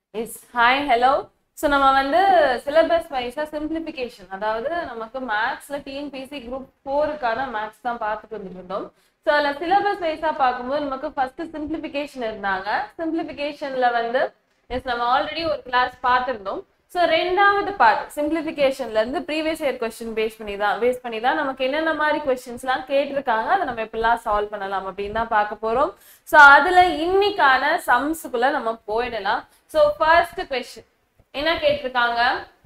Yes hi hello so நம்ம வந்து syllabus வைஸாக சிம்பிளிஃபிகேஷன் அதாவது நமக்கு மேக்ஸில் டிஎன்பிசி குரூப் ஃபோருக்கான மேக்ஸ் தான் பார்த்துட்டு வந்துட்டு இருந்தோம் ஸோ அதில் சிலபஸ் வைஸாக பார்க்கும்போது நமக்கு ஃபர்ஸ்ட் சிம்பிளிஃபிகேஷன் இருந்தாங்க சிம்பிளிஃபிகேஷனில் வந்து எஸ் நம்ம ஆல்ரெடி ஒரு கிளாஸ் பார்த்துருந்தோம் ஸோ ரெண்டாவது பார்ட் சிம்பிளிஃபிகேஷன்ல இருந்து ப்ரீவியஸ் இயர் கொஸ்டின் பேஸ் பண்ணி தான் பேஸ் பண்ணி தான் நமக்கு என்னென்ன மாதிரி கொஸ்டின்ஸ்லாம் கேட்டிருக்காங்க அதை நம்ம எப்படிலாம் சால்வ் பண்ணலாம் அப்படின்னு தான் பார்க்க போறோம் ஸோ அதுல இன்னைக்கான சம்ஸுக்குள்ள நம்ம போயிடலாம் ஸோ ஃபர்ஸ்ட் கொஸ்டின் என்ன கேட்டிருக்காங்க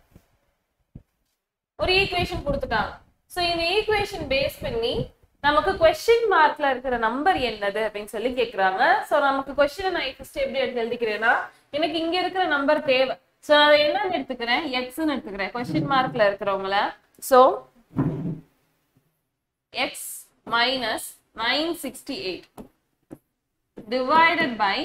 ஒரு ஈக்குவேஷன் கொடுத்துட்டாங்க ஸோ இந்த ஈக்குவேஷன் பேஸ் பண்ணி நமக்கு கொஸ்டின் மார்க்ல இருக்கிற நம்பர் என்னது அப்படின்னு சொல்லி கேக்குறாங்க ஸோ நமக்கு கொஸ்டின் நான் ஃபர்ஸ்ட் எப்படி எடுத்து எழுதிக்கிறேன்னா எனக்கு இங்க இருக்கிற நம்பர் தேவை ஸோ அதை என்னன்னு எடுத்துக்கிறேன் எக்ஸ்ன்னு எடுத்துக்கிறேன் கொஸ்டின் மார்க்ல இருக்கிறவங்கள so x minus nine sixty eight divided by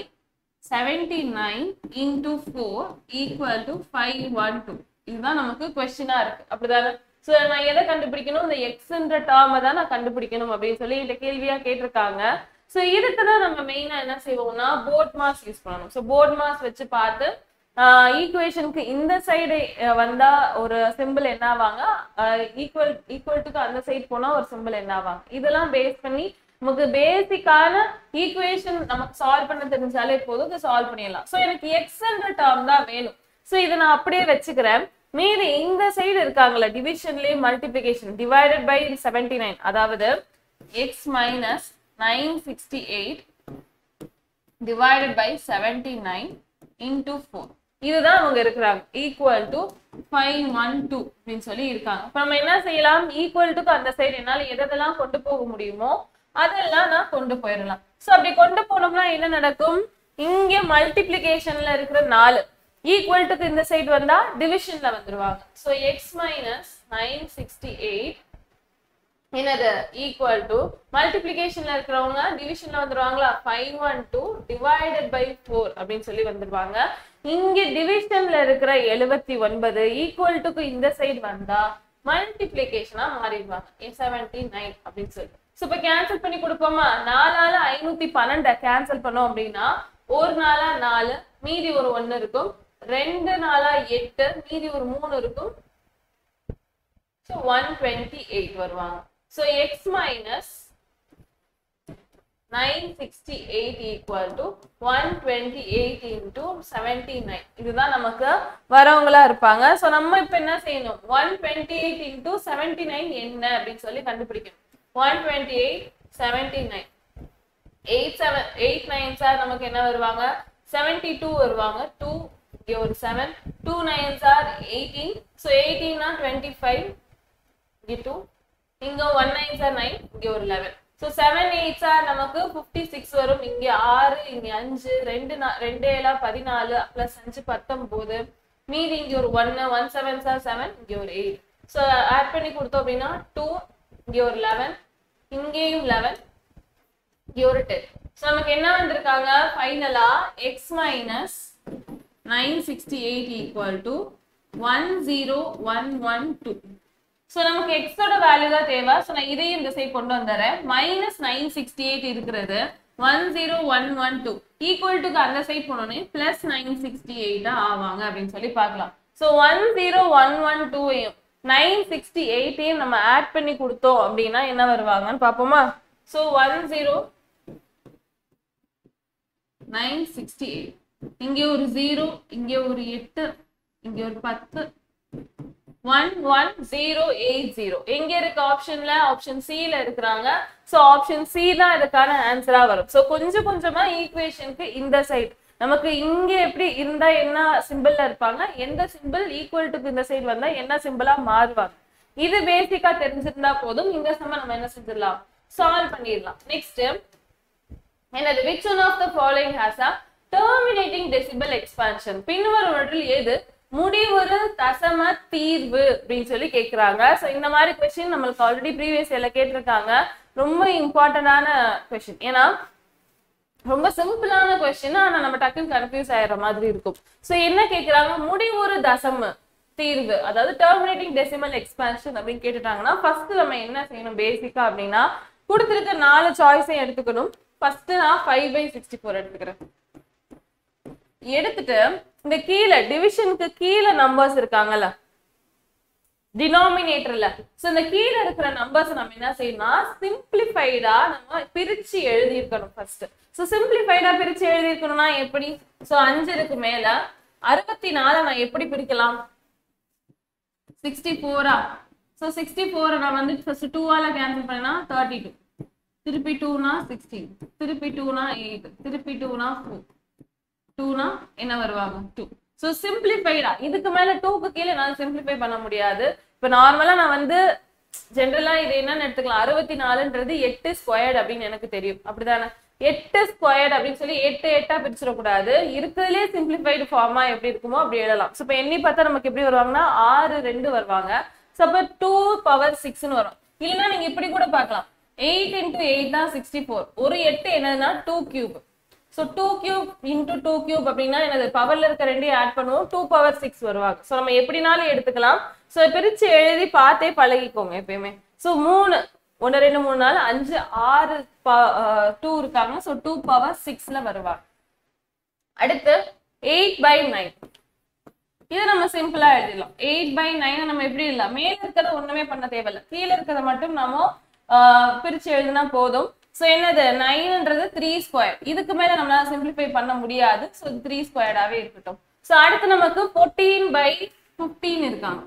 79 into 4 equal to 512 இதுதான் நமக்கு கொஸ்டினா இருக்கு அப்படிதானே சோ நான் எதை கண்டுபிடிக்கணும் இந்த எக்ஸ்ன்ற டேர்மை தான் நான் கண்டுபிடிக்கணும் அப்படின்னு சொல்லி இந்த கேள்வியா கேட்டிருக்காங்க சோ இதுக்கு தான் நம்ம மெயினா என்ன செய்வோம்னா போர்ட் மாஸ் யூஸ் பண்ணணும் சோ போர்ட் மாஸ் வச்சு பார்த்து ஈக்குவேஷனுக்கு இந்த சைடு வந்தா ஒரு சிம்பிள் என்ன ஆவாங்க ஈக்குவல் ஈக்குவல் டுக்கு அந்த சைடு போனா ஒரு சிம்பிள் என்ன ஆவாங்க இதெல்லாம் பேஸ் பண்ணி நமக்கு பேசிக்கான ஈக்குவேஷன் நமக்கு சால்வ் பண்ண தெரிஞ்சாலே போதும் இதை சால்வ் பண்ணிடலாம் ஸோ எனக்கு எக்ஸ்ன்ற டேர்ம் தான் வேணும் ஸோ இதை நான் அப்படியே வச்சுக்கிறேன் மீதி இந்த சைடு இருக்காங்கல்ல டிவிஷன்லயே multiplication divided by seventy nine அதாவது x minus nine sixty eight divided by seventy nine into four இதுதான் அவங்க இருக்கிறாங்க equal to five one two அப்படின்னு சொல்லி இருக்காங்க இப்போ நம்ம என்ன செய்யலாம் ஈக்குவல் டுக்கு அந்த சைடு என்னால் எதெல்லாம் கொண்டு போக முடியுமோ அதெல்லாம் நான் கொண்டு போயிடலாம் ஸோ அப்படி கொண்டு போனோம்னா என்ன நடக்கும் இங்க மல்டிப்ளிகேஷன்ல இருக்கிற நாலு ஈக்குவல் டுக்கு இந்த சைடு வந்தா டிவிஷன்ல வந்துருவாங்க so x minus nine sixty eight என்னது ஈக்குவல் டு மல்டிப்ளிகேஷன்ல இருக்கிறவங்க டிவிஷன்ல வந்துருவாங்களா five one two divided by four அப்படின்னு சொல்லி வந்துருவாங்க இங்க டிவிஷன்ல இருக்கிற எழுபத்தி ஒன்பது ஈக்குவல் டுக்கு இந்த சைடு வந்தா மல்டிப்ளிகேஷனா மாறிடுவாங்க செவன்டி நைன் அப்படின்னு சொல்லி ஸோ இப்போ கேன்சல் பண்ணி கொடுப்போமா நாலால ஐநூத்தி பன்னெண்டை கேன்சல் பண்ணோம் அப்படின்னா ஒரு நாளா நாலு மீதி ஒரு ஒன்னு இருக்கும் ரெண்டு நாளா எட்டு மீதி ஒரு மூணு இருக்கும் ஸோ ஒன் டுவெண்ட்டி எயிட் வருவாங்க so x minus nine sixty eight equal to one twenty eight into seventy nine இதுதான் நமக்கு வரவங்களா இருப்பாங்க ஸோ நம்ம இப்போ என்ன செய்யணும் one twenty eight into seventy nine என்ன அப்படின்னு சொல்லி கண்டுபிடிக்கணும் one twenty eight seventy nine eight seven eight nine sir நமக்கு என்ன வருவாங்க செவன்டி டூ வருவாங்க டூ இங்கே ஒரு seven two nine sir eighteen so எயிட்டீன்னா டுவெண்ட்டி ஃபைவ் இங்கே டூ இங்கே ஒன் நைன் சார் நைன் இங்கே ஒரு eleven so seven eight sir நமக்கு ஃபிஃப்டி சிக்ஸ் வரும் இங்கே ஆறு இங்கே அஞ்சு ரெண்டு ரெண்டு ஏழா பதினாலு ப்ளஸ் அஞ்சு பத்தொம்போது மீதி இங்கே ஒரு ஒன்று ஒன் செவன் சார் செவன் இங்கே ஒரு எயிட் ஸோ ஆட் பண்ணி கொடுத்தோம் அப்படின்னா டூ இங்கே ஒரு லெவன் இங்கேயும் லெவன் இங்கே ஒரு டென் ஸோ நமக்கு என்ன வந்திருக்காங்க ஃபைனலா x minus nine sixty eight equal to one zero one one two so நமக்கு எக்ஸோட வேல்யூ தான் தேவை ஸோ நான் இதையும் இந்த சைட் கொண்டு வந்துடுறேன் மைனஸ் நைன் சிக்ஸ்டி எயிட் இருக்கிறது one zero one one two equal டுக்கு அந்த சைட் போனோடனே பிளஸ் நைன் சிக்ஸ்டி எயிட்டா ஆவாங்க அப்படின்னு சொல்லி பார்க்கலாம் so one zero one one டூவையும் நைன் சிக்ஸ்டி எயிட்டையும் நம்ம ஆட் பண்ணி கொடுத்தோம் அப்படின்னா என்ன வருவாங்கன்னு பார்ப்போமா so one zero nine sixty eight இங்கே ஒரு ஜீரோ இங்கே ஒரு எட்டு இங்கே ஒரு பத்து one one zero eight zero எங்க இருக்கு ஆப்ஷன்ல ஆப்ஷன் சில இருக்கிறாங்க ஸோ ஆப்ஷன் சி தான் இதுக்கான ஆன்சரா வரும் ஸோ கொஞ்சம் கொஞ்சமா ஈக்குவேஷனுக்கு இந்த சைடு நமக்கு இங்க எப்படி இருந்தா என்ன சிம்பிள்ல இருப்பாங்க எந்த சிம்பிள் ஈக்குவல் டுக்கு இந்த சைடு வந்தா என்ன சிம்பிளா மாறுவாங்க இது பேசிக்கா தெரிஞ்சிருந்தா போதும் இந்த சம்ம நம்ம என்ன செஞ்சிடலாம் சால்வ் பண்ணிடலாம் நெக்ஸ்ட் என்னது which one of the following has a terminating decimal expansion பின்வருவற்றில் எது முடிவுறு தசம தீர்வு அப்படின்னு சொல்லி கேக்குறாங்க ஸோ இந்த மாதிரி கொஸ்டின் நம்மளுக்கு ஆல்ரெடி ப்ரீவியஸ் இயர்ல கேட்டிருக்காங்க ரொம்ப இம்பார்ட்டன்டான கொஸ்டின் ஏன்னா ரொம்ப சிம்பிளான கொஸ்டின் ஆனா நம்ம டக்குன்னு கன்ஃபியூஸ் ஆயிடுற மாதிரி இருக்கும் ஸோ என்ன கேக்குறாங்க முடிவுறு தசம தீர்வு அதாவது டெர்மினேட்டிங் டெசிமல் எக்ஸ்பான்ஷன் அப்படின்னு கேட்டுட்டாங்கன்னா ஃபர்ஸ்ட் நம்ம என்ன செய்யணும் பேசிக்கா அப்படின்னா கொடுத்துருக்க நாலு சாய்ஸையும் எடுத்துக்கணும் ஃபர்ஸ்ட் நான் ஃபைவ் பை சிக்ஸ்டி ஃபோர் எடுத்துக்கிறேன் எடுத்துட்டு இந்த கீழே டிவிஷனுக்கு கீழே நம்பர்ஸ் இருக்காங்கல்ல டினாமினேட்டர்ல சோ இந்த கீழே இருக்கிற நம்பர்ஸ் நம்ம என்ன செய்யணும்னா சிம்பிளிஃபைடா நம்ம பிரிச்சு எழுதி இருக்கணும் ஃபர்ஸ்ட் சோ சிம்பிளிஃபைடா பிரிச்சு எழுதி இருக்கணும்னா எப்படி சோ அஞ்சு இருக்கு மேல அறுபத்தி நாலு நான் எப்படி பிரிக்கலாம் சிக்ஸ்டி ஃபோரா ஸோ சிக்ஸ்டி ஃபோரை நான் வந்து ஃபர்ஸ்ட் டூவால கேன்சல் பண்ணா தேர்ட்டி டூ திருப்பி டூனா சிக்ஸ்டீன் திருப்பி டூனா எயிட் திருப்பி டூனா ஃபோர் டூனா என்ன வருவாங்க டூ ஸோ சிம்பிளிஃபைடா இதுக்கு மேல டூக்கு கீழே நான் சிம்பிளிஃபை பண்ண முடியாது இப்போ நார்மலா நான் வந்து ஜென்ரலா இது என்னன்னு எடுத்துக்கலாம் அறுபத்தி நாலுன்றது எட்டு ஸ்கொயர்ட் அப்படின்னு எனக்கு தெரியும் அப்படிதானே எட்டு ஸ்கொயர்ட் அப்படின்னு சொல்லி எட்டு எட்டா பிரிச்சிடக்கூடாது இருக்கிறதுலே சிம்பிளிஃபைடு ஃபார்மா எப்படி இருக்குமோ அப்படி எழுதலாம் ஸோ இப்போ எண்ணி பார்த்தா நமக்கு எப்படி வருவாங்கன்னா ஆறு ரெண்டு வருவாங்க ஸோ அப்போ டூ பவர் சிக்ஸ்னு வரும் இல்லைன்னா நீங்க இப்படி கூட பார்க்கலாம் எயிட் இன்டூ எயிட் தான் சிக்ஸ்டி ஃபோர் ஒரு எட்டு என்னதுன்னா two cube so two cube into two cube அப்படின்னா என்னது பவர்ல இருக்க ரெண்டையும் ஆட் பண்ணுவோம் டூ பவர் சிக்ஸ் வருவாங்க ஸோ நம்ம எப்படினாலும் எடுத்துக்கலாம் ஸோ பிரிச்சு எழுதி பார்த்தே பழகிக்கோங்க எப்பயுமே ஸோ மூணு ஒன்று ரெண்டு மூணு நாலு அஞ்சு ஆறு டூ இருக்காங்க ஸோ டூ பவர் சிக்ஸ்ல வருவாங்க அடுத்து எயிட் பை நைன் இதை நம்ம சிம்பிளா எழுதிடலாம் எயிட் பை நைன் நம்ம எப்படி இல்லை மேல இருக்கிறத ஒண்ணுமே பண்ண தேவையில்ல கீழே இருக்கிறத மட்டும் நம்ம ஆஹ், பிரிச்சு எழுதினா போதும் ஸோ என்னது நைன்ன்றது த்ரீ ஸ்கொயர் இதுக்கு மேல நம்மளால சிம்பிளிஃபை பண்ண முடியாது ஸோ த்ரீ ஸ்கொயர்டாவே இருக்கட்டும் ஸோ அடுத்து நமக்கு ஃபோர்டீன் பை ஃபிஃப்டீன் இருக்காங்க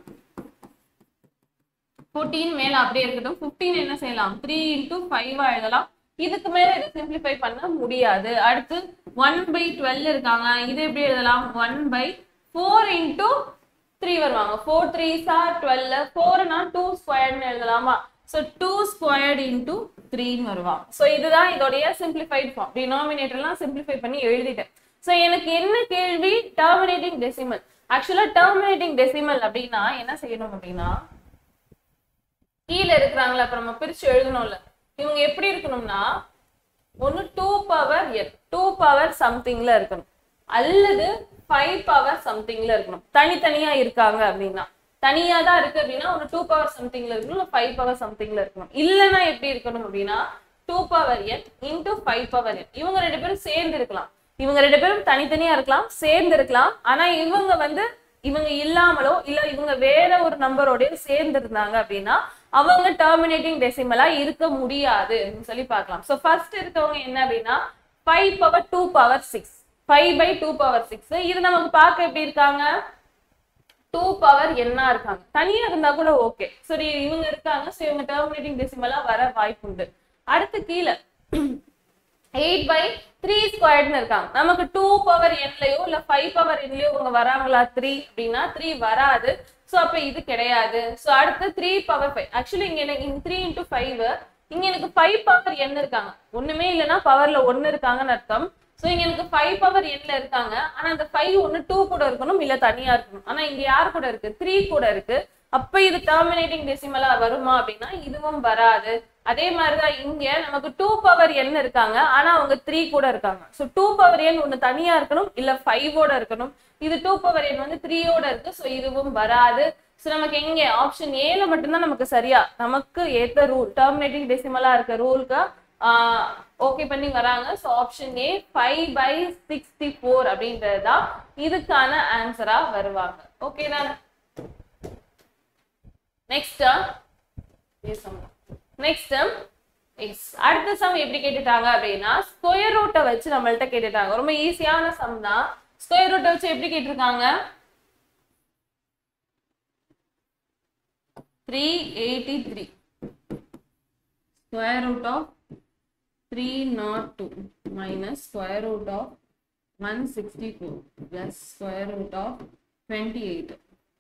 ஃபோர்டீன் மேல அப்படியே இருக்கட்டும் ஃபிஃப்டீன் என்ன செய்யலாம் த்ரீ இன்டூ ஃபைவா எழுதலாம் இதுக்கு மேல இதை சிம்பிளிஃபை பண்ண முடியாது அடுத்து ஒன் பை டுவெல் இருக்காங்க இது எப்படி எழுதலாம் one by four into three வருவாங்க ஃபோர் த்ரீ சார் டுவெல் ஃபோர்னா டூ ஸ்கொயர்னு எழுதலாமா ஸோ டூ ஸ்கொயர்டு இன்டூ த்ரீன்னு வருவாங்க ஸோ இதுதான் இதோடைய சிம்பிளிஃபைட் ஃபார்ம் டினாமினேட்டர்லாம் சிம்பிளிஃபை பண்ணி எழுதிட்டேன் ஸோ எனக்கு என்ன கேள்வி டெர்மினேட்டிங் டெசிமல் ஆக்சுவலா டெர்மினேட்டிங் டெசிமல் அப்படின்னா என்ன செய்யணும் அப்படின்னா கீழே இருக்கிறாங்களா அப்ப நம்ம பிரிச்சு எழுதணும்ல இவங்க எப்படி இருக்கணும்னா ஒன்னு two power n two power சம்திங்ல இருக்கணும் அல்லது ஃபைவ் பவர் சம்திங்ல இருக்கணும் தனித்தனியா இருக்காங்க அப்படின்னா தனியா தான் இருக்கு அப்படின்னா ஒரு டூ பவர் சம்திங்ல இருக்கணும் இல்லை ஃபைவ் பவர் சம்திங்ல இருக்கணும் இல்லைன்னா எப்படி இருக்கணும் அப்படின்னா two power n into five power n இவங்க ரெண்டு பேரும் சேர்ந்து இருக்கலாம் இவங்க ரெண்டு பேரும் தனித்தனியா இருக்கலாம் சேர்ந்து இருக்கலாம் ஆனா இவங்க வந்து இவங்க இல்லாமலோ இல்ல இவங்க வேற ஒரு நம்பரோடய சேர்ந்து இருந்தாங்க அப்படின்னா அவங்க டெர்மினேட்டிங் டெசிமலா இருக்க முடியாது அப்படின்னு சொல்லி பார்க்கலாம் ஸோ ஃபர்ஸ்ட் இருக்கவங்க என்ன அப்படின்னா five power two power six five by two power six இது நமக்கு பார்க்க எப்படி இருக்காங்க டூ பவர் என்ன இருக்காங்க தனியா இருந்தா கூட ஓகே சரி இவங்க இருக்காங்க ஸோ இவங்க டெர்மினேட்டிங் டெசிமலா வர வாய்ப்பு உண்டு அடுத்து கீழே எயிட் பை த்ரீ ஸ்கொயர்ட்னு இருக்காங்க நமக்கு டூ பவர் என்லயோ இல்ல ஃபைவ் பவர் என்லயோ இவங்க வராங்களா த்ரீ அப்படின்னா த்ரீ வராது ஸோ அப்ப இது கிடையாது ஸோ அடுத்து த்ரீ பவர் ஃபைவ் ஆக்சுவலி இங்க எனக்கு இங்க த்ரீ இன்டூ ஃபைவ் இங்க எனக்கு ஃபைவ் பவர் என் இருக்காங்க ஒண்ணுமே இல்லைன்னா பவர்ல ஒன்னு இருக்காங்கன்னு அர்த்தம் ஸோ இங்க எனக்கு ஃபைவ் பவர் என்ல இருக்காங்க ஆனா அந்த ஃபைவ் ஒன்னு டூ கூட இருக்கணும் இல்ல தனியா இருக்கணும் ஆனா இங்க யார் கூட இருக்கு த்ரீ கூட இருக்கு அப்ப இது டெர்மினேட்டிங் டெசிமலா வருமா அப்படின்னா இதுவும் வராது அதே மாதிரிதான் இங்க நமக்கு டூ பவர் என் இருக்காங்க ஆனா அவங்க த்ரீ கூட இருக்காங்க ஸோ டூ பவர் என் ஒன்னு தனியா இருக்கணும் இல்ல ஃபைவோட இருக்கணும் இது டூ பவர் என் வந்து த்ரீயோட இருக்கு ஸோ இதுவும் வராது ஸோ நமக்கு எங்க ஆப்ஷன் ஏல மட்டும்தான் நமக்கு சரியா நமக்கு ஏத்த ரூல் டெர்மினேட்டிங் டெசிமலா இருக்க ரூலுக்கு ஓகே பண்ணி வராங்க so option A five by sixty four அப்படின்றது தான் இதுக்கான ஆன்சரா வருவாங்க ஓகே தானே நெக்ஸ்ட் நெக்ஸ்ட் எஸ் அடுத்த சம் எப்படி கேட்டுட்டாங்க அப்படின்னா ஸ்கொயர் ரூட்டை வச்சு நம்மள்ட்ட கேட்டுட்டாங்க ரொம்ப ஈஸியான சம் தான் ஸ்கொயர் ரூட்டை வச்சு எப்படி கேட்டிருக்காங்க three eighty three square root of three nought two minus square root of one sixty four plus square root of twenty eight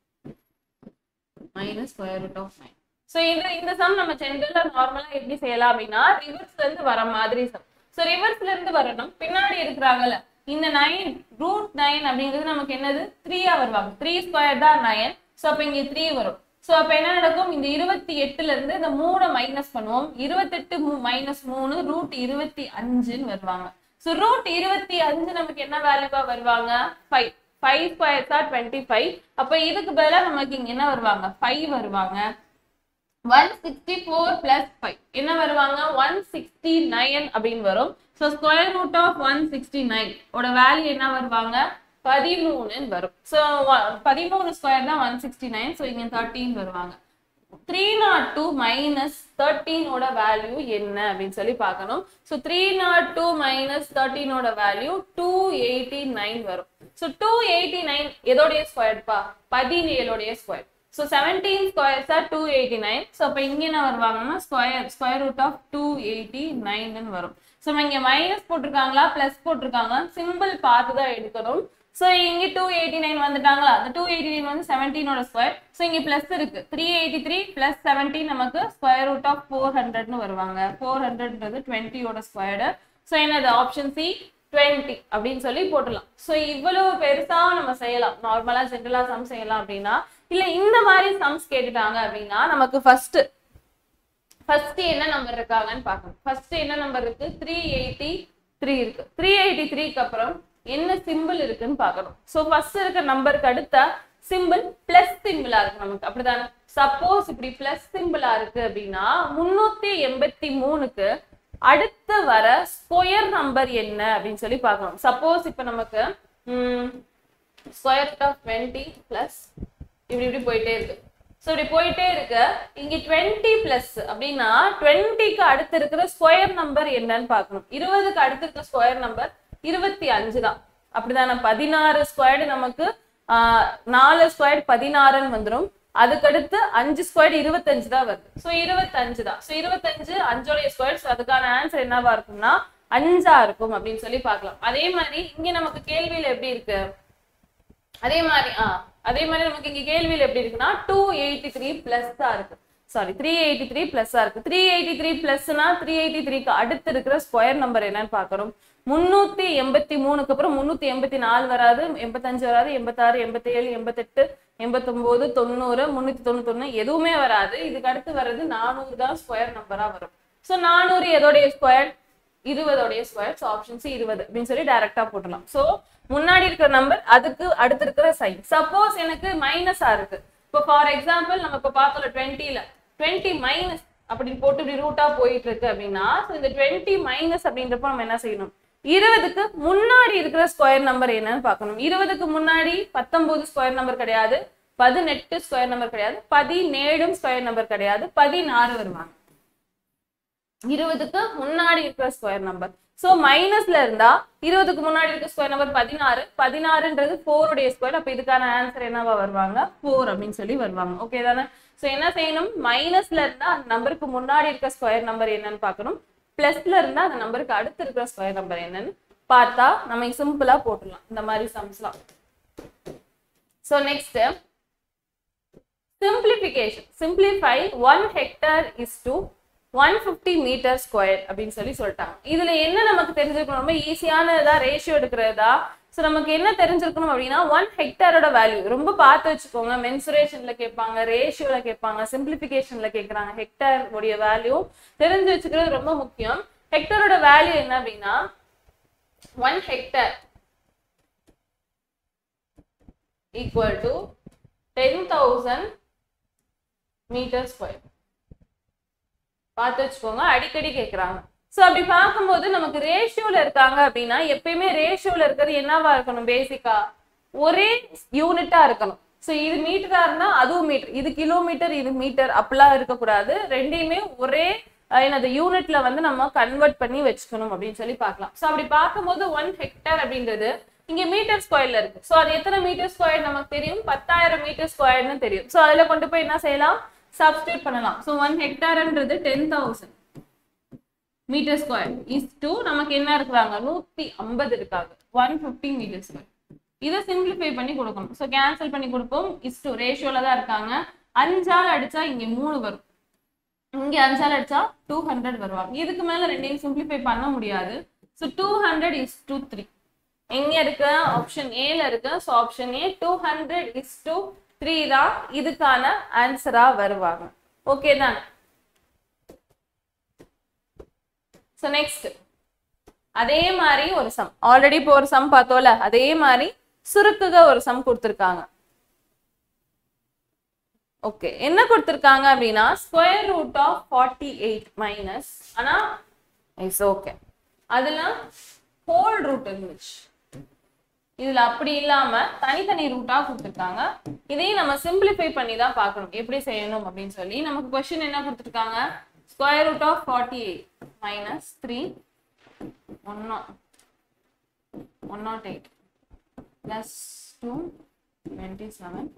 minus square root of nine so இந்த இந்த சம் நம்ம ஜென்ரலா நார்மலா எப்படி செய்யலாம் அப்படின்னா ரிவர்ஸ்ல இருந்து வர மாதிரி சம் ஸோ ரிவர்ஸ்ல இருந்து வரணும் பின்னாடி இருக்கிறாங்கல்ல இந்த நைன் ரூட் நைன் அப்படிங்கிறது நமக்கு என்னது த்ரீயா வருவாங்க த்ரீ ஸ்கொயர் தான் நைன் ஸோ அப்போ இங்க த்ரீ வரும் ஸோ அப்போ என்ன நடக்கும் இந்த இருபத்தி எட்டுல இருந்து இந்த மூணை மைனஸ் பண்ணுவோம் இருபத்தெட்டு மைனஸ் மூணு ரூட் இருபத்தி அஞ்சுன்னு வருவாங்க ஸோ ரூட் இருபத்தி அஞ்சு நமக்கு என்ன வேல்யூவா வருவாங்க ஃபைவ் ஃபைவ் ஸ்கொயர் தான் டுவெண்ட்டி ஃபைவ் அப்போ இதுக்கு பதிலாக நமக்கு இங்க என்ன வருவாங்க ஃபைவ் வருவாங்க one sixty four plus five என்ன வருவாங்க ஒன் சிக்ஸ்டி நைன் அப்படின்னு வரும் so square root of one sixty nine ஓட வேல்யூ என்ன வருவாங்க பதிமூணுன்னு வரும் ஸோ பதிமூணு ஸ்கொயர் தான் ஒன் சிக்ஸ்டி நைன் ஸோ இங்க தேர்ட்டின் வருவாங்க த்ரீ நாட் டூ மைனஸ் தேர்ட்டீனோட வேல்யூ என்ன அப்படின்னு சொல்லி பார்க்கணும் so three nought two minus தேர்ட்டீனோட வேல்யூ டூ எயிட்டி நைன் வரும் ஸோ டூ எயிட்டி நைன் எதோடைய ஸ்கொயர்ப்பா பதினேழோடைய square so seventeen squares are two eighty nine so அப்போ இங்கே என்ன வருவாங்கன்னா square square root of two eighty நைன்னு வரும் ஸோ நம்ம இங்கே மைனஸ் போட்டிருக்காங்களா ப்ளஸ் போட்டிருக்காங்களா சிம்பிள் பார்த்து தான் எடுக்கணும் ஸோ இங்கே டூ எயிட்டி நைன் வந்துட்டாங்களா அந்த டூ எயிட்டி நைன் வந்து செவன்டீனோட ஸ்கொயர் ஸோ இங்கே ப்ளஸ் இருக்கு three eighty three plus seventeen நமக்கு ஸ்கொயர் ரூட் ஆஃப் ஃபோர் ஹண்ட்ரட்னு வருவாங்க ஃபோர் ஹண்ட்ரட்ன்றது டுவெண்ட்டியோட ஸ்கொயர்டு ஸோ என்னது ஆப்ஷன் சி டுவெண்ட்டி அப்படின்னு சொல்லி போட்டுடலாம் ஸோ இவ்வளவு பெருசா நம்ம செய்யலாம் நார்மலா ஜென்ரலா சம் செய்யலாம் அப்படின்னா இல்ல இந்த மாதிரி சம்ஸ் கேட்டுட்டாங்க அப்படின்னா நமக்கு ஃபர்ஸ்ட் ஃபர்ஸ்ட் என்ன நம்பர் இருக்காங்கன்னு பார்க்கணும் ஃபர்ஸ்ட் என்ன நம்பர் இருக்கு த்ரீ எயிட்டி த்ரீ இருக்கு த்ரீ எயிட்டி த்ரீக்கு அப்புறம் என்ன சிம்பிள் இருக்குன்னு பார்க்கணும் ஸோ ஃபர்ஸ்ட் இருக்க நம்பருக்கு அடுத்த சிம்பிள் பிளஸ் சிம்பிளா இருக்கு நமக்கு அப்படிதானே சப்போஸ் இப்படி பிளஸ் சிம்பிளா இருக்கு அப்படின்னா முன்னூத்தி எண்பத்தி மூணுக்கு அடுத்து வர ஸ்கொயர் நம்பர் என்ன அப்படின்னு சொல்லி பார்க்கணும் சப்போஸ் இப்ப நமக்கு ஸ்கொயர் ஆஃப் டுவெண்ட்டி பிளஸ் இப்படி இப்படி போயிட்டே இருக்கு ஸோ இப்படி போயிட்டே இருக்கு இங்க டுவெண்ட்டி பிளஸ் அப்படின்னா டுவெண்ட்டிக்கு அடுத்து இருக்கிற ஸ்கொயர் நம்பர் என்னன்னு பார்க்கணும் இருபதுக்கு அடுத்து இருக்கிற ஸ்கொயர் நம்பர் இருபத்தி அஞ்சு தான் அப்படிதானே பதினாறு ஸ்கொயர்டு நமக்கு ஆஹ், நாலு ஸ்கொயர் பதினாறுன்னு வந்துடும் அதுக்கடுத்து அஞ்சு ஸ்கொயர் இருபத்தஞ்சு தான் வருது ஸோ இருபத்தஞ்சு தான் ஸோ இருபத்தஞ்சு அஞ்சோடைய ஸ்கொயர் ஸோ அதுக்கான ஆன்சர் என்னவா இருக்கும்னா அஞ்சா இருக்கும் அப்படின்னு சொல்லி பார்க்கலாம் அதே மாதிரி இங்க நமக்கு கேள்வியில எப்படி இருக்கு அதே மாதிரி ஆ அதே மாதிரி நமக்கு இங்க கேள்வியில் எப்படி இருக்குன்னா டூ எயிட்டி த்ரீ பிளஸ் தான் இருக்கு சாரி த்ரீ எயிட்டி த்ரீ பிளஸ்ஸா இருக்கு த்ரீ எயிட்டி த்ரீ பிளஸ்னா த்ரீ எயிட்டி த்ரீக்கு அடுத்து இருக்கிற ஸ்கொயர் நம்பர் என்னன்னு பார்க்கணும் முன்னூத்தி எண்பத்தி மூணுக்கு அப்புறம் முன்னூத்தி எண்பத்தி நாலு வராது எண்பத்தஞ்சு வராது எண்பத்தாறு எண்பத்தேழு எண்பத்தெட்டு எண்பத்தொன்பது தொண்ணூறு முன்னூத்தி தொண்ணூத்தொன்னு எதுவுமே வராது இதுக்கு அடுத்து வர்றது நானூறு தான் ஸ்கொயர் நம்பரா வரும் ஸோ நானூறு எதோடைய ஸ்கொயர் இருபதோடைய ஸ்கொயர் ஸோ ஆப்ஷன் சி இருபது அப்படின்னு சொல்லி டைரக்டா போட்டலாம் ஸோ முன்னாடி இருக்கிற நம்பர் அதுக்கு அடுத்து இருக்கிற சைன் சப்போஸ் எனக்கு மைனஸா இருக்கு இப்போ ஃபார் எக்ஸாம்பிள் நம்ம இப்போ பார்த்தோம்ல டுவெண்ட்டில டுவெண்ட்டி மைனஸ் அப்படின்னு போட்டு இப்படி ரூட்டா போயிட்டு இருக்கு அப்படின்னா ஸோ இந்த டுவெண்ட்டி மைனஸ் அப்படின்றப்ப நம்ம என்ன செய்யணும் இருபதுக்கு முன்னாடி இருக்கிற ஸ்கொயர் நம்பர் என்னன்னு பார்க்கணும் இருபதுக்கு முன்னாடி பத்தொன்பது ஸ்கொயர் நம்பர் கிடையாது பதினெட்டு ஸ்கொயர் நம்பர் கிடையாது பதினேழும் ஸ்கொயர் நம்பர் கிடையாது பதினாறு வருவாங்க இருபதுக்கு முன்னாடி இருக்கிற ஸ்கொயர் நம்பர் சோ மைனஸ்ல இருந்தா இருபதுக்கு முன்னாடி இருக்க ஸ்கொயர் நம்பர் பதினாறு பதினாறுன்றது ஃபோருடைய ஸ்கொயர் அப்ப இதுக்கான ஆன்சர் என்னவா வருவாங்க ஃபோர் அப்படின்னு சொல்லி வருவாங்க ஓகே தானே சோ என்ன செய்யணும் மைனஸ்ல இருந்தா அந்த நம்பருக்கு முன்னாடி இருக்க ஸ்கொயர் நம்பர் என்னன்னு பார்க்கணும் பிளஸ்ல இருந்தா அந்த நம்பருக்கு அடுத்து இருக்கிற ஸ்கொயர் நம்பர் என்னன்னு பார்த்தா நம்ம சிம்பிளா போட்டுடலாம் இந்த மாதிரி சம்ஸ்லாம் so next simplification simplify one hectare is to 150 metre square அப்படின்னு சொல்லி சொல்லிட்டாங்க இதுல என்ன நமக்கு தெரிஞ்சிருக்கணும் ரொம்ப ஈஸியானதா ரேஷியோ எடுக்கிறதா ஸோ நமக்கு என்ன தெரிஞ்சிருக்கணும் அப்படின்னா ஒன் ஹெக்டாரோட வேல்யூ ரொம்ப பார்த்து வச்சுக்கோங்க மென்சுரேஷன்ல கேட்பாங்க ரேஷியோல கேட்பாங்க சிம்பிளிஃபிகேஷன்ல கேட்குறாங்க ஹெக்டார் உடைய வேல்யூ தெரிஞ்சு வச்சுக்கிறது ரொம்ப முக்கியம் ஹெக்டாரோட வேல்யூ என்ன அப்படின்னா one hectare equal to ten thousand metre square பார்த்து வச்சுக்கோங்க அடிக்கடி கேட்குறாங்க ஸோ அப்படி பார்க்கும்போது நமக்கு ரேஷியோல இருக்காங்க அப்படின்னா எப்பயுமே ரேஷியோல இருக்கிறது என்னவா இருக்கணும் பேசிக்கா ஒரே யூனிட்டா இருக்கணும் ஸோ இது மீட்டரா இருந்தா அதுவும் மீட்டர் இது கிலோமீட்டர் இது மீட்டர் அப்படிலாம் இருக்கக்கூடாது ரெண்டையுமே ஒரே அஹ், என்னது யூனிட்ல வந்து நம்ம கன்வெர்ட் பண்ணி வச்சுக்கணும் அப்படின்னு சொல்லி பார்க்கலாம் ஸோ அப்படி பார்க்கும்போது ஒன் ஹெக்டேர் அப்படின்றது இங்க மீட்டர் ஸ்கொயர்ல இருக்கு ஸோ அது எத்தனை மீட்டர் ஸ்கொயர் நமக்கு தெரியும் பத்தாயிரம் மீட்டர் ஸ்கொயர்னு தெரியும் ஸோ அதுல கொண்டு போய் என்ன செய்யலாம் சப்ஸ்டியூட் பண்ணலாம் ஸோ ஒன் ஹெக்டார்ன்றது ten thousand metre square is to நமக்கு என்ன இருக்கிறாங்க நூத்தி ஐம்பது இருக்காங்க ஒன் ஃபிஃப்டி மீட்டர் ஸ்கொயர் இதை சிம்பிளிஃபை பண்ணி கொடுக்கணும் ஸோ கேன்சல் பண்ணி கொடுப்போம் இஸ் டூ ரேஷியோல தான் இருக்காங்க அஞ்சால் அடிச்சா இங்க மூணு வரும் இங்க அஞ்சால் அடிச்சா டூ ஹண்ட்ரட் வருவாங்க இதுக்கு மேல ரெண்டையும் சிம்பிளிஃபை பண்ண முடியாது so two hundred is to three எங்க இருக்கு ஆப்ஷன் ஏல இருக்கு so option A two hundred is to three தான் இதுக்கான ஆன்சரா வருவாங்க ஓகே தான் ஸோ நெக்ஸ்ட் அதே மாதிரி ஒரு சம் ஆல்ரெடி இப்போ ஒரு சம் பார்த்தோம்ல அதே மாதிரி சுருக்குக ஒரு சம் கொடுத்துருக்காங்க ஓகே என்ன கொடுத்துருக்காங்க அப்படின்னா square root of forty eight minus ஆனா இட்ஸ் ஓகே அதுல ஹோல் ரூட் இருந்துச்சு இதுல அப்படி இல்லாம தனித்தனி ரூட்டா கொடுத்துருக்காங்க இதையும் நம்ம சிம்பிளிஃபை பண்ணி தான் பார்க்கணும் எப்படி செய்யணும் அப்படின்னு சொல்லி நமக்கு கொஸ்டின் என்ன கொடுத்துருக்காங்க square root of forty eight minus three one one nought eight plus two twenty seven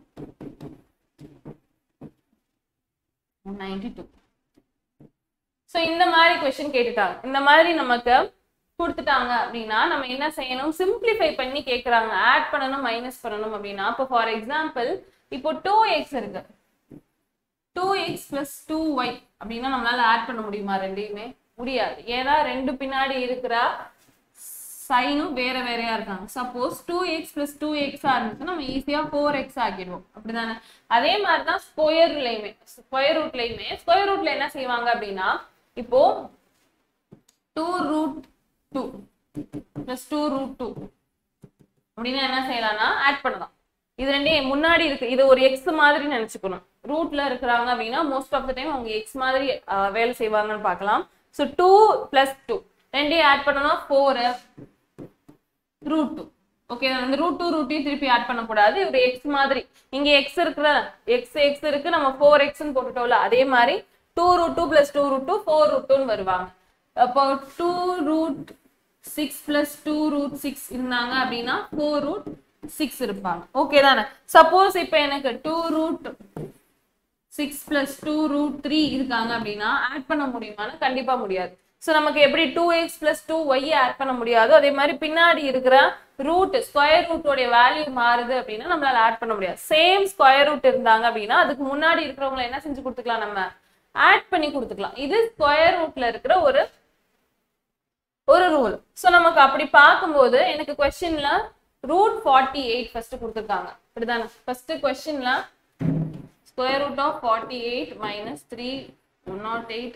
ninety two so இந்த மாதிரி கொஸ்டின் கேட்டுட்டாங்க இந்த மாதிரி நமக்கு கொடுத்துட்டாங்க அப்படின்னா நம்ம என்ன செய்யணும் சிம்பிளிஃபை பண்ணி கேட்குறாங்க ஆட் பண்ணணும் மைனஸ் பண்ணணும் அப்படின்னா இப்போ ஃபார் எக்ஸாம்பிள் இப்போ டூ எக்ஸ் இருக்கு two x plus two y அப்படின்னா நம்மளால ஆட் பண்ண முடியுமா ரெண்டையுமே முடியாது ஏன்னா ரெண்டு பின்னாடி இருக்கிற சைனும் வேற வேறையா இருக்காங்க suppose two x plus two எக்ஸா இருந்துச்சுன்னா நம்ம ஈஸியா ஃபோர் எக்ஸ் ஆக்கிடுவோம் அப்படிதானே அதே மாதிரி தான் ஸ்கொயர்லையுமே ஸ்கொயர் ரூட்லையுமே ஸ்கொயர் ரூட்ல என்ன செய்வாங்க அப்படின்னா இப்போ two root two plus two root two அப்படின்னா என்ன செய்யலாம்னா ஆட் பண்ணலாம் இது ரெண்டையும் முன்னாடி இருக்கு இது ஒரு எக்ஸ் மாதிரி நினைச்சுக்கணும் ரூட்ல இருக்கிறாங்க அப்படின்னா மோஸ்ட் ஆஃப் த டைம் அவங்க எக்ஸ் மாதிரி அஹ், வேலை செய்வாங்கன்னு பார்க்கலாம் ஸோ டூ பிளஸ் டூ ரெண்டையும் ஆட் பண்ணணும் ஃபோர் ரூட் டூ ஓகே வந்து ரூட் டூ ரூட்டையும் திருப்பி ஆட் பண்ணக்கூடாது ஒரு எக்ஸ் மாதிரி இங்க எக்ஸ் இருக்கிற எக்ஸ் எக்ஸ் இருக்கு நம்ம ஃபோர் எக்ஸ்ன்னு போட்டுட்டோம்ல அதே மாதிரி two root two plus two root two four root டூன்னு வருவாங்க அப்போ two root six plus two root six இருந்தாங்க அப்படின்னா ஃபோர் ரூட் சிக்ஸ் இருப்பாங்க ஓகே தானே சப்போஸ் இப்போ எனக்கு two root six plus two root three இருக்காங்க அப்படின்னா ஆட் பண்ண முடியுமானா கண்டிப்பா முடியாது ஸோ நமக்கு எப்படி two x plus two y add பண்ண முடியாதோ அதே மாதிரி பின்னாடி இருக்கிற ரூட் ஸ்கொயர் ரூட்டோடைய வேல்யூ மாறுது அப்படின்னா நம்மளால ஆட் பண்ண முடியாது சேம் ஸ்கொயர் ரூட் இருந்தாங்க அப்படின்னா அதுக்கு முன்னாடி இருக்கிறவங்களை என்ன செஞ்சு கொடுத்துக்கலாம் நம்ம ஆட் பண்ணி கொடுத்துக்கலாம் இது ஸ்கொயர் ரூட்ல இருக்கிற ஒரு ஒரு ரூல் ஸோ நமக்கு அப்படி பார்க்கும்போது எனக்கு கொஸ்டின்ல ரூட் ஃபார்ட்டி எயிட் ஃபர்ஸ்ட் கொடுத்துருக்காங்க அப்படிதானே ஃபர்ஸ்ட் கொஸ்டின்ல square root of forty eight minus three one nought eight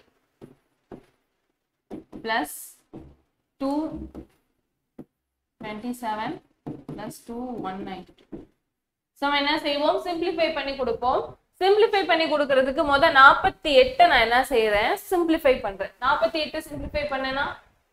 plus two twenty seven plus two one ninety two so நம்ம என்ன செய்வோம் சிம்பிளிஃபை பண்ணி கொடுப்போம் சிம்பிளிஃபை பண்ணி கொடுக்கறதுக்கு முத நாற்பத்தி எட்டை நான் என்ன செய்யறேன் சிம்பிளிஃபை பண்றேன் நாற்பத்தி எட்டு சிம்பிளிஃபை பண்ணேன்னா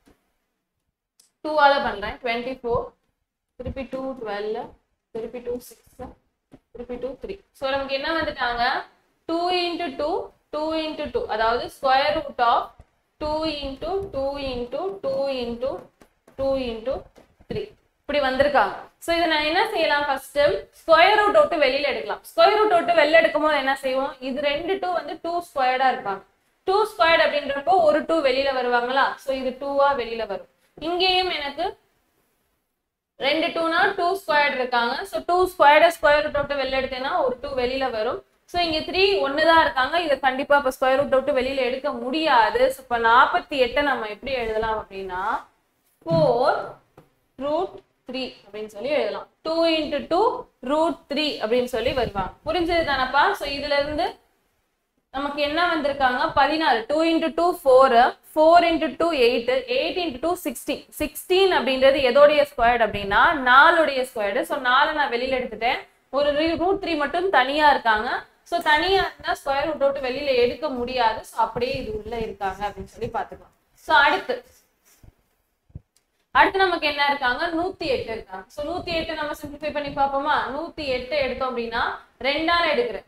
டூவால பண்றேன் டுவெண்ட்டி ஃபோர் திருப்பி டூ டுவெல் திருப்பி டூ சிக்ஸ் திருப்பி டூ த்ரீ ஸோ நமக்கு என்ன வந்துட்டாங்க two into two two into two அதாவது square root of two into two into two into two into three இப்படி வந்திருக்காங்க ஸோ இதை நான் என்ன செய்யலாம் ஃபர்ஸ்ட் ஸ்கொயர் ரூட் விட்டு வெளியில எடுக்கலாம் ஸ்கொயர் ரூட் விட்டு வெளில எடுக்கும் போது என்ன செய்வோம் இது ரெண்டு டூ வந்து டூ ஸ்கொயர்டா இருப்பாங்க டூ ஸ்கொயர்ட் அப்படின்றப்போ ஒரு டூ வெளியில வருவாங்களா ஸோ இது டூவா வெளியில வரும் இங்கேயும் எனக்கு ரெண்டு டூனா டூ ஸ்கொயர்ட் இருக்காங்க ஸோ டூ ஸ்கொயர்ட ஸ்கொயர் ரூட் விட்டு வெளில எடுத்தேன்னா ஒரு டூ வெளியில வரும் ஸோ இங்க த்ரீ ஒன்று தான் இருக்காங்க இதை கண்டிப்பா இப்போ ஸ்கொயர் ரூட் விட்டு வெளியில எடுக்க முடியாது ஸோ இப்போ நாற்பத்தி எட்டை நம்ம எப்படி எழுதலாம் அப்படின்னா ஃபோர் ரூட் த்ரீ அப்படின்னு சொல்லி எழுதலாம் two into two root three அப்படின்னு சொல்லி வருவாங்க புரிஞ்சது தானப்பா ஸோ இதுல இருந்து நமக்கு என்ன வந்திருக்காங்க பதினாறு two into two four four into two eight eight into two sixteen sixteen அப்படின்றது எதோடைய ஸ்கொயர்டு அப்படின்னா நாலுடைய ஸ்கொயர்டு ஸோ நாலு நான் வெளியில எடுத்துட்டேன் ஒரு ரூட் த்ரீ மட்டும் தனியா இருக்காங்க ஸோ தனியா இருந்தா ஸ்கொயர் ரூட் விட்டு வெளியில எடுக்க முடியாது ஸோ அப்படியே இது உள்ள இருக்காங்க அப்படின்னு சொல்லி பார்த்துக்கலாம் ஸோ அடுத்து அடுத்து நமக்கு என்ன இருக்காங்க நூத்தி எட்டு இருக்காங்க ஸோ நூத்தி எட்டு நம்ம சிம்பிளிஃபை பண்ணி பார்ப்போமா நூத்தி எட்டு எடுத்தோம் அப்படின்னா ரெண்டால எடுக்கிறேன்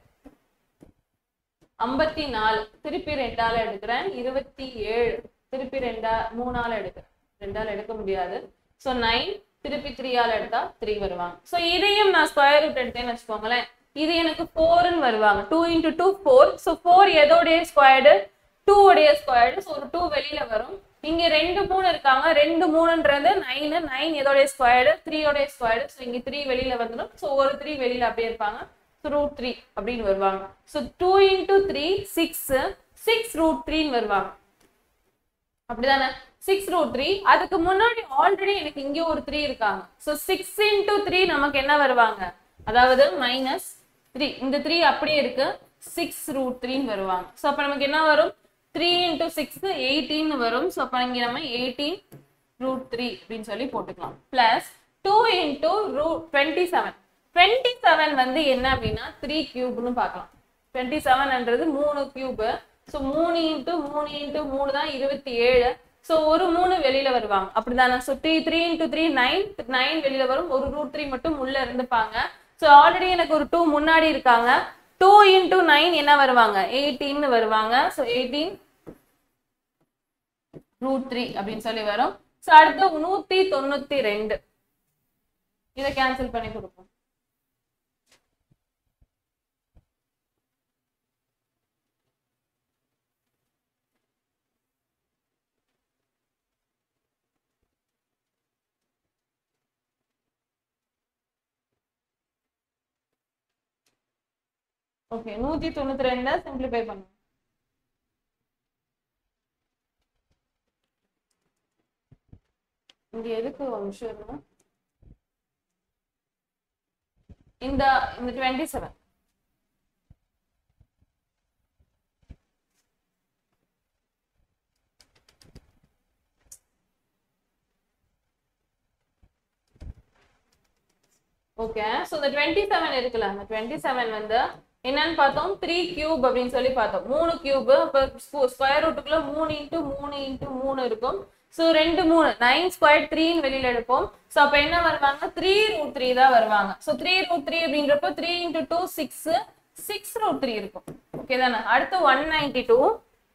ஐம்பத்தி நாலு திருப்பி ரெண்டால எடுக்கிறேன் இருபத்தி ஏழு திருப்பி ரெண்டா மூணால எடுக்கிறேன் ரெண்டால எடுக்க முடியாது ஸோ நைன் திருப்பி த்ரீயால எடுத்தா த்ரீ வருவாங்க ஸோ இதையும் நான் ஸ்கொயர் ரூட் எடுத்தேன்னு வச்சுக்கோங்களேன் இது எனக்கு ஃபோர்னு வருவாங்க two into two four so four எதோடைய ஸ்கொயர்டு டூ உடைய ஸ்கொயர்டு ஸோ ஒரு டூ வெளியில வரும் இங்க ரெண்டு மூணு இருக்காங்க ரெண்டு மூணுன்றது நைனு நைன் எதோடைய ஸ்கொயர்டு த்ரீயோடைய ஸ்கொயர்டு ஸோ இங்க த்ரீ வெளியில வந்துடும் ஸோ ஒரு த்ரீ வெளியில அப்படியே இருப்பாங்க ரூட் த்ரீ அப்படின்னு வருவாங்க so two into three six six root த்ரீன்னு வருவாங்க அப்படிதானே சிக்ஸ் ரூட் த்ரீ அதுக்கு முன்னாடி ஆல்ரெடி எனக்கு இங்க ஒரு த்ரீ இருக்காங்க ஸோ சிக்ஸ் இன்டூ த்ரீ நமக்கு என்ன வருவாங்க அதாவது மைனஸ் த்ரீ இந்த த்ரீ அப்படியே இருக்கு சிக்ஸ் ரூட் த்ரீன்னு வருவாங்க ஸோ அப்போ நமக்கு என்ன வரும் த்ரீ இன்டூ சிக்ஸ் எயிட்டீன் வரும் ஸோ அப்போ இங்கே நம்ம எயிட்டீன் ரூட் த்ரீ அப்படின்னு சொல்லி போட்டுக்கலாம் plus two into root twenty seven twenty seven வந்து என்ன அப்படின்னா த்ரீ கியூப்னு பார்க்கலாம் டுவெண்ட்டி செவன்ன்றது மூணு கியூப் ஸோ மூணு இன்ட்டு மூணு இன்ட்டு மூணு தான் இருபத்தி ஏழு ஸோ ஒரு மூணு வெளியில வருவாங்க அப்படிதானே so three three into three nine nine வெளியில வரும் ஒரு ரூட் த்ரீ மட்டும் உள்ள இருந்துப்பாங்க ஸோ ஆல்ரெடி எனக்கு ஒரு டூ முன்னாடி இருக்காங்க டூ இன்டூ நைன் என்ன வருவாங்க எயிட்டீன் வருவாங்க ஸோ எயிட்டீன் ரூட் த்ரீ அப்படின்னு சொல்லி வரும் ஸோ அடுத்து நூத்தி தொண்ணூத்தி ரெண்டு இதை கேன்சல் பண்ணி கொடுப்போம் ஓகே நூத்தி தொண்ணூத்தி ரெண்டை சிம்பிளிஃபை பண்ணுங்க இங்க எதுக்கு ஒரு நிமிஷம் இருங்க இந்த இந்த டுவெண்ட்டி செவன் ஓகே ஸோ இந்த டுவெண்ட்டி செவன் இருக்குல்ல அந்த டுவெண்ட்டி செவன் வந்து என்னன்னு பார்த்தோம் த்ரீ கியூப் அப்படின்னு சொல்லி பார்த்தோம் மூணு கியூப் இப்போ ஸ்கொயர் ரூட்டுக்குள்ள மூணு இன்ட்டு மூணு இன்ட்டு மூணு இருக்கும் ஸோ ரெண்டு மூணு நைன் ஸ்கொயர் த்ரீன்னு வெளியில எடுப்போம் ஸோ அப்போ என்ன வருவாங்க த்ரீ ரூட் த்ரீ தான் வருவாங்க ஸோ த்ரீ ரூட் த்ரீ அப்படின்றப்போ three into two six six root three இருக்கும் ஓகே தானே அடுத்து one ninety two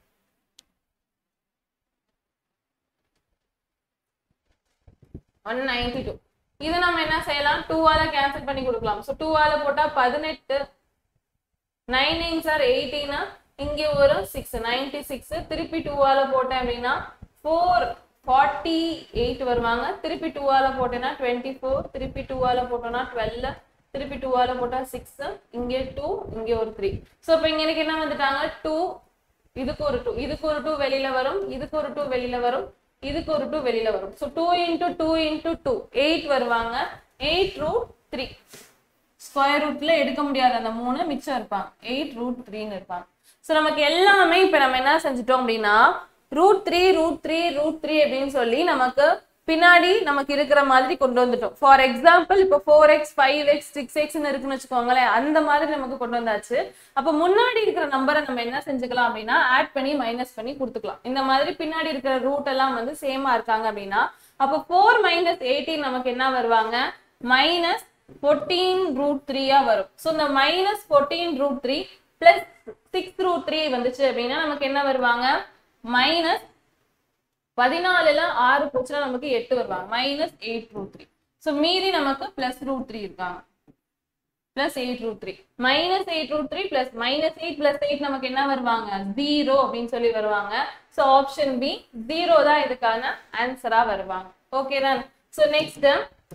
one ninety two இது நம்ம என்ன செய்யலாம் டூவால கேன்சல் பண்ணி கொடுக்கலாம் ஸோ டூவால போட்டா பதினெட்டு நைன் நைன் சார் எயிட்டீனா இங்கே ஒரு சிக்ஸ் நைன்டி சிக்ஸ் திருப்பி டூவால போட்டேன் அப்படின்னா ஃபோர் ஃபார்ட்டி எயிட் வருவாங்க திருப்பி டூவால போட்டேன்னா டுவெண்ட்டி ஃபோர் திருப்பி டூவால போட்டோம்னா டுவெல் திருப்பி டூவால போட்டா சிக்ஸ் இங்கே டூ இங்கே ஒரு த்ரீ ஸோ இப்போ இங்க எனக்கு என்ன வந்துட்டாங்க டூ இதுக்கு ஒரு டூ இதுக்கு ஒரு டூ வெளியில வரும் இதுக்கு ஒரு டூ வெளியில வரும் இதுக்கு ஒரு டூ வெளியில வரும் so two into two into two eight வருவாங்க எயிட் ரூட் த்ரீ ஸ்கொயர் ரூட்ல எடுக்க முடியாத அந்த மூணு மிச்சம் இருப்பாங்க எயிட் ரூட் த்ரீன்னு இருப்பாங்க ஸோ நமக்கு எல்லாமே இப்போ நம்ம என்ன செஞ்சுட்டோம் அப்படின்னா root three root three root three அப்படின்னு சொல்லி நமக்கு பின்னாடி நமக்கு இருக்கிற மாதிரி கொண்டு வந்துட்டோம் ஃபார் எக்ஸாம்பிள் இப்போ four x five x six எக்ஸ்னு இருக்குன்னு வச்சுக்கோங்களேன் அந்த மாதிரி நமக்கு கொண்டு வந்தாச்சு அப்போ முன்னாடி இருக்கிற நம்பரை நம்ம என்ன செஞ்சுக்கலாம் அப்படின்னா ஆட் பண்ணி மைனஸ் பண்ணி கொடுத்துக்கலாம் இந்த மாதிரி பின்னாடி இருக்கிற ரூட் எல்லாம் வந்து சேமா இருக்காங்க அப்படின்னா அப்போ ஃபோர் மைனஸ் எயிட்டீன் நமக்கு என்ன வருவாங்க மைனஸ் ஃபோர்டீன் ரூட் த்ரீயா வரும் ஸோ இந்த minus fourteen root three plus six root three வந்துச்சு அப்படின்னா நமக்கு என்ன வருவாங்க மைனஸ் பதினாலுல ஆறு போச்சுன்னா நமக்கு எட்டு வருவாங்க minus eight root three so மீதி நமக்கு பிளஸ் ரூட் த்ரீ இருக்காங்க plus eight root three minus eight root three plus minus eight plus eight நமக்கு என்ன வருவாங்க ஜீரோ அப்படின்னு சொல்லி வருவாங்க ஸோ ஆப்ஷன் பி ஜீரோ தான் இதுக்கான ஆன்சரா வருவாங்க ஓகே தான் ஸோ நெக்ஸ்ட்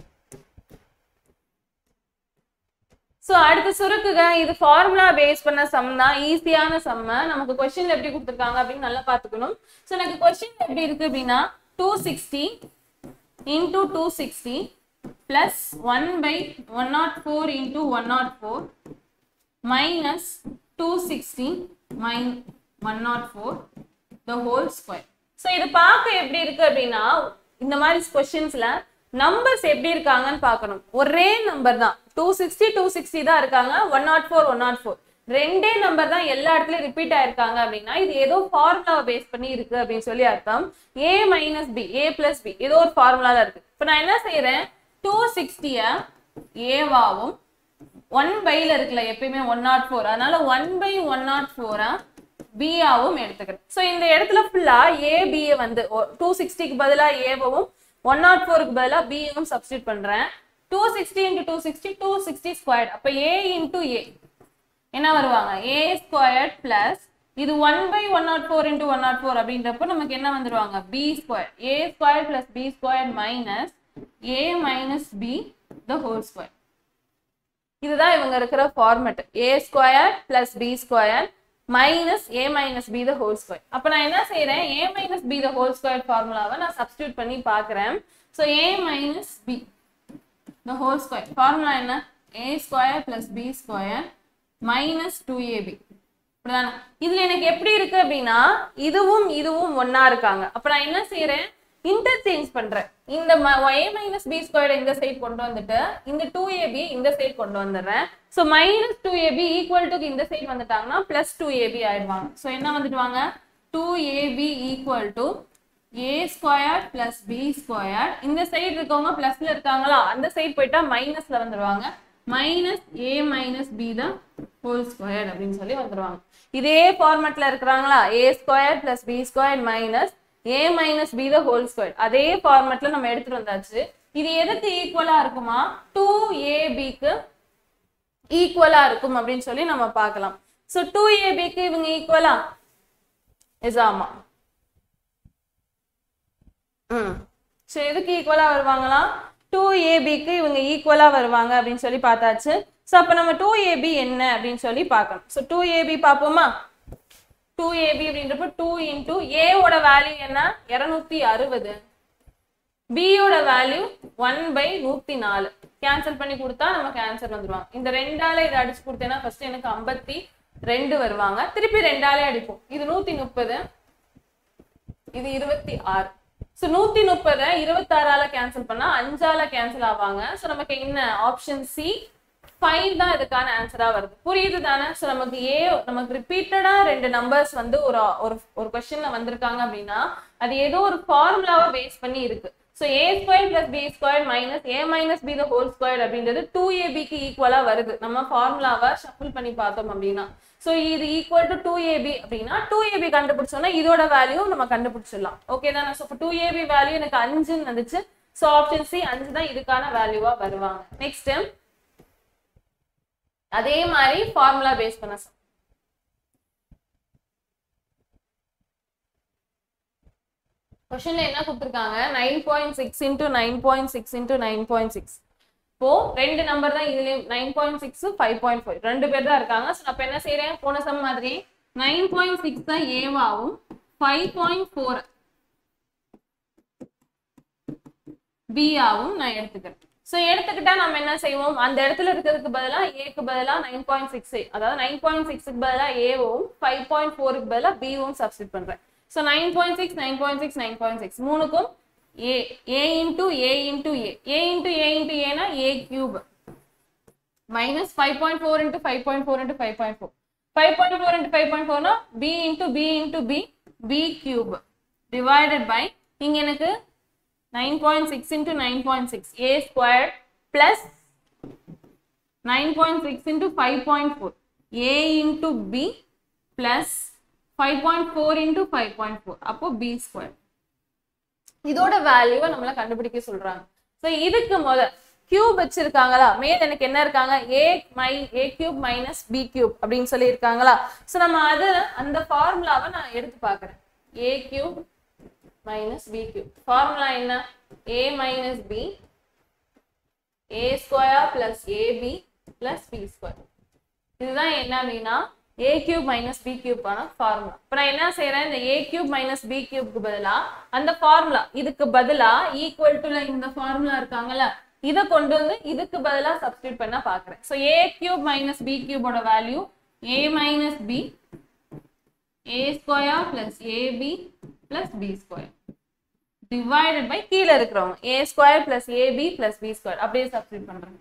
ஸோ அடுத்து சுருக்குக இது ஃபார்முலா பேஸ் பண்ண சம் தான் ஈஸியான சம்ம நமக்கு கொஸ்டின்ல எப்படி கொடுத்துருக்காங்க அப்படின்னு நல்லா பார்த்துக்கணும் ஸோ எனக்கு கொஸ்டின் எப்படி இருக்கு அப்படின்னா two sixty into two sixty plus one by one nought four into one nought four minus two sixty minus one nought four the whole square so இது பார்க்க எப்படி இருக்கு அப்படின்னா இந்த மாதிரி கொஸ்டின்ஸ்ல நம்பர்ஸ் எப்படி இருக்காங்கன்னு பார்க்கணும் ஒரே நம்பர் தான் டூ சிக்ஸ்டி டூ சிக்ஸ்டி தான் இருக்காங்க one nought four one nought four ரெண்டே நம்பர் தான் எல்லா இடத்துலயும் ரிப்பீட் ஆயிருக்காங்க அப்படின்னா இது ஏதோ ஃபார்முலாவை பேஸ் பண்ணி இருக்கு அப்படின்னு சொல்லி அர்த்தம் A minus B A plus B ஏதோ ஒரு ஃபார்முலா தான் இருக்கு இப்போ நான் என்ன செய்யறேன் டூ சிக்ஸ்டிய ஏவாவும் ஒன் பைல இருக்குல்ல எப்பயுமே ஒன் நாட் ஃபோர் அதனால ஒன் பை ஒன் நாட் ஃபோரா பிஆவும் எடுத்துக்கிறேன் ஸோ இந்த இடத்துல ஃபுல்லா ஏ பிஏ வந்து டூ சிக்ஸ்டிக்கு பதிலாக ஏவும் ஒன் நாட் ஃபோருக்கு பதிலாக பிஏவும் சப்ஸ்டியூட் பண்றேன் two sixty into two sixty two sixty square அப்போ ஏ இன்டூ ஏ என்ன வருவாங்க ஏ ஸ்கொயர் பிளஸ் இது one by one nought four into one nought four அப்படின்றப்போ நமக்கு என்ன வந்துருவாங்க B square A square plus B square minus A minus B the whole square இதுதான் இவங்க இருக்கிற format A square plus B square minus A minus B the whole square அப்போ நான் என்ன செய்யறேன் A minus B the whole square ஃபார்முலாவை நான் substitute பண்ணி பார்க்குறேன் so A minus B the whole square formula என்ன A square plus B square minus two AB இப்படிதானே இதுல எனக்கு எப்படி இருக்கு அப்படின்னா இதுவும் இதுவும் ஒன்னா இருக்காங்க அப்ப நான் என்ன செய்யறேன் இன்டர்சேஞ்ச் பண்றேன் இந்த ஏ மைனஸ் பி ஸ்கொயர் இந்த சைட் கொண்டு வந்துட்டு இந்த டூ ஏபி இந்த சைட் கொண்டு வந்துடுறேன் so minus two AB equal to இந்த சைட் வந்துட்டாங்கன்னா பிளஸ் டூ ஏபி ஆயிடுவாங்க ஸோ என்ன வந்துடுவாங்க two AB equal to A square plus B square இந்த சைடு இருக்கவங்க பிளஸ்ல இருக்காங்களா அந்த சைடு போயிட்டா மைனஸ்ல வந்துருவாங்க மைனஸ் ஏ மைனஸ் பி தான் ஹோல் ஸ்கொயர் அப்படின்னு சொல்லி வந்துருவாங்க இதே ஃபார்மேட்ல இருக்கிறாங்களா A square plus B square minus A minus B the whole square அதே ஃபார்மேட்ல நம்ம எடுத்துட்டு வந்தாச்சு இது எதுக்கு ஈக்குவலா இருக்குமா டூ ஏ பிக்கு ஈக்குவலா இருக்கும் அப்படின்னு சொல்லி நம்ம பார்க்கலாம் ஸோ டூ ஏபிக்கு இவங்க ஈக்குவலா எஸ் ஆமா ம் ஸோ எதுக்கு ஈக்குவலா வருவாங்களா டூ ஏபிக்கு இவங்க ஈக்குவலா வருவாங்க அப்படின்னு சொல்லி பார்த்தாச்சு ஸோ அப்போ நம்ம டூ ஏபி என்ன அப்படின்னு சொல்லி பார்க்கணும் ஸோ டூ ஏபி பார்ப்போமா டூ ஏபி அப்படின்றப்ப டூ இன்டூ ஏவோட வேல்யூ என்ன இரநூத்தி அறுபது பியோட வேல்யூ ஒன் பை நூத்தி நாலு கேன்சல் பண்ணி கொடுத்தா நமக்கு ஆன்சர் வந்துருவாங்க இந்த ரெண்டால இதை அடிச்சு கொடுத்தேன்னா ஃபர்ஸ்ட் எனக்கு ஐம்பத்தி ரெண்டு வருவாங்க திருப்பி ரெண்டாலே அடிப்போம் இது நூத்தி முப்பது இது இருபத்தி ஆறு ஸோ நூத்தி முப்பதை இருபத்தாறால கேன்சல் பண்ணா அஞ்சால கேன்சல் ஆவாங்க ஸோ நமக்கு என்ன ஆப்ஷன் சி ஃபைவ் தான் இதுக்கான ஆன்சரா வருது புரியுது தானே ஸோ நமக்கு ஏ நமக்கு ரிப்பீட்டடா ரெண்டு நம்பர்ஸ் வந்து ஒரு ஒரு ஒரு கொஸ்டின்ல வந்திருக்காங்க அப்படின்னா அது ஏதோ ஒரு ஃபார்முலாவை பேஸ் பண்ணி இருக்கு so A square plus B square minus A minus B the whole square அப்படின்றது டூ ஏபிக்கு ஈக்குவலா வருது நம்ம ஃபார்முலாவை ஷஃபிள் பண்ணி பார்த்தோம் அப்படின்னா ஸோ இது ஈக்குவல் டு டூ ஏபி அப்படின்னா டூ ஏபி கண்டுபிடிச்சோம்னா இதோட வேல்யூ நம்ம கண்டுபிடிச்சிடலாம் ஓகே தானே ஸோ இப்போ டூ ஏபி வேல்யூ எனக்கு அஞ்சுன்னு வந்துச்சு ஸோ ஆப்ஷன் சி அஞ்சு தான் இதுக்கான வேல்யூவா வருவாங்க நெக்ஸ்ட் அதே மாதிரி ஃபார்முலா பேஸ் பண்ண sum. கொஸ்டின்ல என்ன கொடுத்துருக்காங்க nine point six into nine point six into nine point six இப்போ ரெண்டு நம்பர் தான் இதுலயும் nine point six five point five ரெண்டு பேர் தான் இருக்காங்க ஸோ நான் இப்போ என்ன செய்யறேன் போன சம் மாதிரி நைன் பாயிண்ட் சிக்ஸ் தான் ஏவாவும் ஃபைவ் பாயிண்ட் ஃபோர் பிஆவும் நான் எடுத்துக்கிறேன் ஸோ எடுத்துக்கிட்டா நம்ம என்ன செய்வோம் அந்த இடத்துல இருக்கிறதுக்கு பதிலாக ஏக்கு பதிலாக நைன் பாயிண்ட் சிக்ஸ் அதாவது நைன் பாயிண்ட் சிக்ஸுக்கு பதிலாக ஏவும் ஃபைவ் பாயிண்ட் ஃபோருக்கு பதிலாக பிவும் சப்ஸ்டிட் பண்றேன் so nine point six nine point six nine point six மூணுக்கும் A A into A into A A into A into ஏனா A cube minus five point four into five point four into five point four five point four into five point ஃபோர்னா B into B into B B cube divided by இங்க எனக்கு nine point six into nine point six A square plus nine point six into five point four A into B plus five point four into five point four அப்போ B square இதோட வேல்யூவை நம்மள கண்டுபிடிக்க சொல்றாங்க so இதுக்கு முத cube வச்சிருக்காங்களா மேல் எனக்கு என்ன இருக்காங்க A my A cube minus B cube அப்படின்னு சொல்லி இருக்காங்களா ஸோ நம்ம அது அந்த ஃபார்முலாவை நான் எடுத்து பார்க்குறேன் A cube minus B cube formula என்ன A minus B A square plus AB plus B square இதுதான் என்ன அப்படின்னா ஏ கியூப் மைனஸ் பி கியூப்பான ஃபார்முலா இப்போ நான் என்ன செய்யறேன் இந்த ஏ கியூப் மைனஸ் பி கியூப்க்கு பதிலா அந்த ஃபார்முலா இதுக்கு பதிலா ஈக்குவல் டு இந்த ஃபார்முலா இருக்காங்கல்ல இதை கொண்டு வந்து இதுக்கு பதிலா சப்ஸ்டியூட் பண்ண பாக்குறேன் so A cube minus B கியூபோட value A minus B A square plus AB plus B square divided by கீழே இருக்கிறவங்க A square plus AB plus B square அப்படியே சப்ஸ்டியூட் பண்றேன்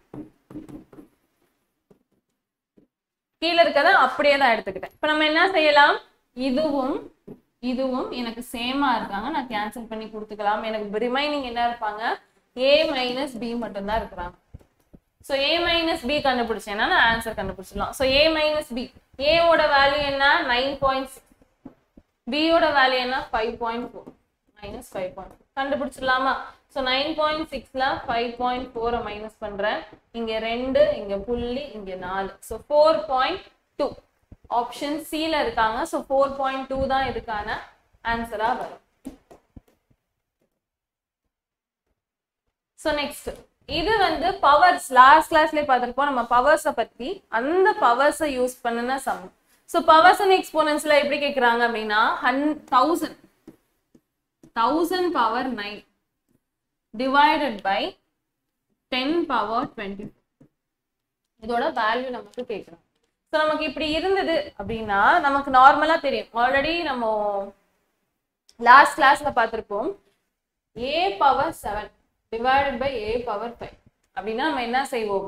கீழே இருக்கதை அப்படியே தான் எடுத்துக்கிட்டேன் இப்போ நம்ம என்ன செய்யலாம் இதுவும் இதுவும் எனக்கு சேமா இருக்காங்க நான் கேன்சல் பண்ணி கொடுத்துக்கலாம் எனக்கு ரிமைனிங் என்ன இருப்பாங்க ஏ மைனஸ் பி மட்டும்தான் இருக்கிறாங்க ஸோ ஏ மைனஸ் பி கண்டுபிடிச்சேன்னா நான் ஆன்சர் கண்டுபிடிச்சிடலாம் ஸோ ஏ மைனஸ் பி ஏவோட வேல்யூ என்ன நைன் பாயிண்ட் சிக்ஸ் பியோட வேல்யூ என்ன five point four minus five point கண்டுபிடிச்சிடலாமா ஸோ நைன் பாயிண்ட் சிக்ஸ்ல ஃபைவ் பாயிண்ட் ஃபோரை மைனஸ் பண்றேன் இங்க ரெண்டு இங்க புள்ளி இங்க நாலு so four point two option சில இருக்காங்க ஸோ ஃபோர் பாயிண்ட் டூ தான் இதுக்கான ஆன்சரா வரும் ஸோ நெக்ஸ்ட் இது வந்து பவர்ஸ் லாஸ்ட் கிளாஸ்லேயே பார்த்துருப்போம் நம்ம பவர்ஸை பத்தி அந்த பவர்ஸை யூஸ் பண்ணுன சம் ஸோ பவர்ஸ் அண்ட் எக்ஸ்போனன்ஸ்ல எப்படி கேட்குறாங்க அப்படின்னா ஹன் thousand thousand power nine divided by ten power twenty இதோட வேல்யூ நமக்கு கேட்குறோம் ஸோ நமக்கு இப்படி இருந்தது அப்படின்னா நமக்கு நார்மலா தெரியும் ஆல்ரெடி நம்ம லாஸ்ட் கிளாஸ்ல பார்த்துருப்போம் A power seven divided by A power five அப்படின்னா நம்ம என்ன செய்வோம்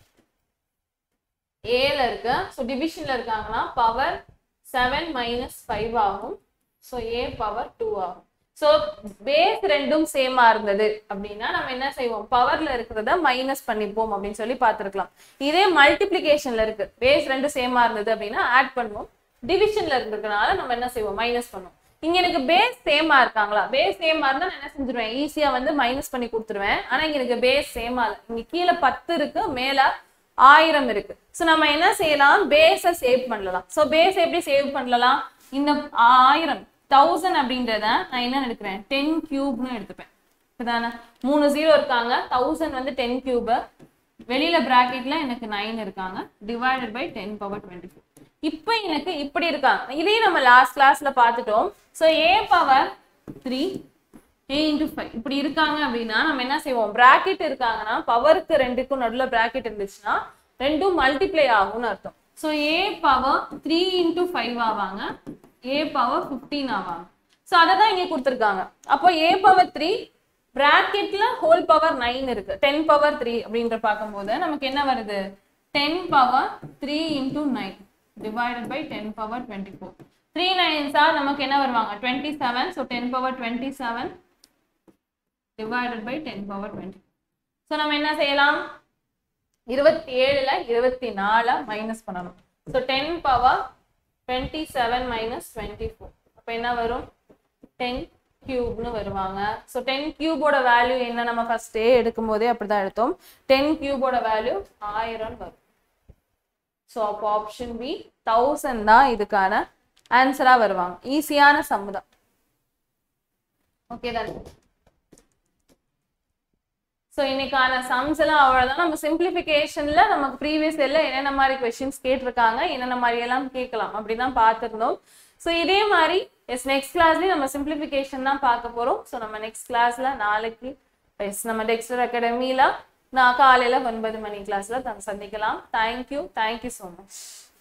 ஏல இருக்க ஸோ டிவிஷன்ல இருக்காங்கன்னா பவர் செவன் மைனஸ் ஃபைவ் ஆகும் ஸோ ஏ பவர் டூ ஆகும் ஸோ பேஸ் ரெண்டும் சேமா இருந்தது அப்படின்னா நம்ம என்ன செய்வோம் பவர்ல இருக்கிறத மைனஸ் பண்ணிப்போம் அப்படின்னு சொல்லி பார்த்துருக்கலாம் இதே மல்டிப்ளிகேஷன்ல இருக்கு பேஸ் ரெண்டும் சேமா இருந்தது அப்படின்னா ஆட் பண்ணுவோம் டிவிஷன்ல இருக்கிறதுனால நம்ம என்ன செய்வோம் மைனஸ் பண்ணுவோம் இங்க எனக்கு பேஸ் சேமா இருக்காங்களா பேஸ் சேமா இருந்தா நான் என்ன செஞ்சிருவேன் ஈஸியா வந்து மைனஸ் பண்ணி கொடுத்துருவேன் ஆனா இங்க எனக்கு பேஸ் சேமா இல்லை இங்க கீழே பத்து இருக்கு மேல ஆயிரம் இருக்கு ஸோ நம்ம என்ன செய்யலாம் பேஸை சேவ் பண்ணலாம் ஸோ பேஸ் எப்படி சேவ் பண்ணலாம் இந்த ஆயிரம் தௌசண்ட் அப்படின்றத நான் என்ன எடுக்கிறேன் டென் கியூப்னு எடுத்துப்பேன் இப்பதானே மூணு ஜீரோ இருக்காங்க தௌசண்ட் வந்து டென் கியூபு வெளியில பிராக்கெட்ல எனக்கு நைன் இருக்காங்க divided by ten power twenty four இப்போ எனக்கு இப்படி இருக்காங்க இதையும் நம்ம லாஸ்ட் கிளாஸ்ல பார்த்துட்டோம் so A power three A into five இப்படி இருக்காங்க அப்படின்னா நம்ம என்ன செய்வோம் பிராக்கெட் இருக்காங்கன்னா பவருக்கு ரெண்டுக்கும் நடுவில் பிராக்கெட் இருந்துச்சுன்னா ரெண்டும் மல்டிப்ளை ஆகும்னு அர்த்தம் so A power three into five ஆவாங்க ஏ பவர் ஃபிஃப்டீன் ஆவாங்க ஸோ அதை தான் இங்கே கொடுத்துருக்காங்க அப்போ ஏ பவர் த்ரீ பிராக்கெட்ல ஹோல் பவர் நைன் இருக்கு டென் பவர் த்ரீ அப்படின்ற பார்க்கும்போது நமக்கு என்ன வருது ten power three into nine divided by ten power twenty four three நைன்ஸா நமக்கு என்ன வருவாங்க twenty seven so ten power twenty seven divided by ten power twenty so நம்ம என்ன செய்யலாம் இருபத்தி ஏழுல இருபத்தி நாலை மைனஸ் பண்ணணும் so ten power twenty seven minus twenty four அப்போ என்ன வரும் டென் கியூப்னு வருவாங்க ஸோ டென் கியூபோட வேல்யூ என்ன நம்ம ஃபர்ஸ்டே எடுக்கும் போதே அப்படிதான் எடுத்தோம் டென் கியூபோட வேல்யூ ஆயிரம் வரும் ஸோ அப்போ ஆப்ஷன் பி தௌசண்ட் தான் இதுக்கான ஆன்சரா வருவாங்க ஈஸியான சம் தான் ஓகே தானே ஸோ இன்னைக்கான சம்ஸ் எல்லாம் அவ்வளோதான் நம்ம சிம்பிளிஃபிகேஷன்ல நமக்கு ப்ரீவியஸ் எல்லாம் என்னென்ன மாதிரி கொஸ்டின்ஸ் கேட்டிருக்காங்க என்னென்ன மாதிரி எல்லாம் கேட்கலாம் அப்படிதான் பார்த்துருந்தோம் ஸோ இதே மாதிரி எஸ் நெக்ஸ்ட் கிளாஸ்லேயும் நம்ம சிம்பிளிஃபிகேஷன் தான் பார்க்க போகிறோம் ஸோ நம்ம நெக்ஸ்ட் கிளாஸ்ல நாளைக்கு எஸ் நம்ம டெக்ஸ்டர் அகாடமியில் நான் காலையில் ஒன்பது மணி கிளாஸில் சந்திக்கலாம் தேங்க்யூ தேங்க்யூ ஸோ மச்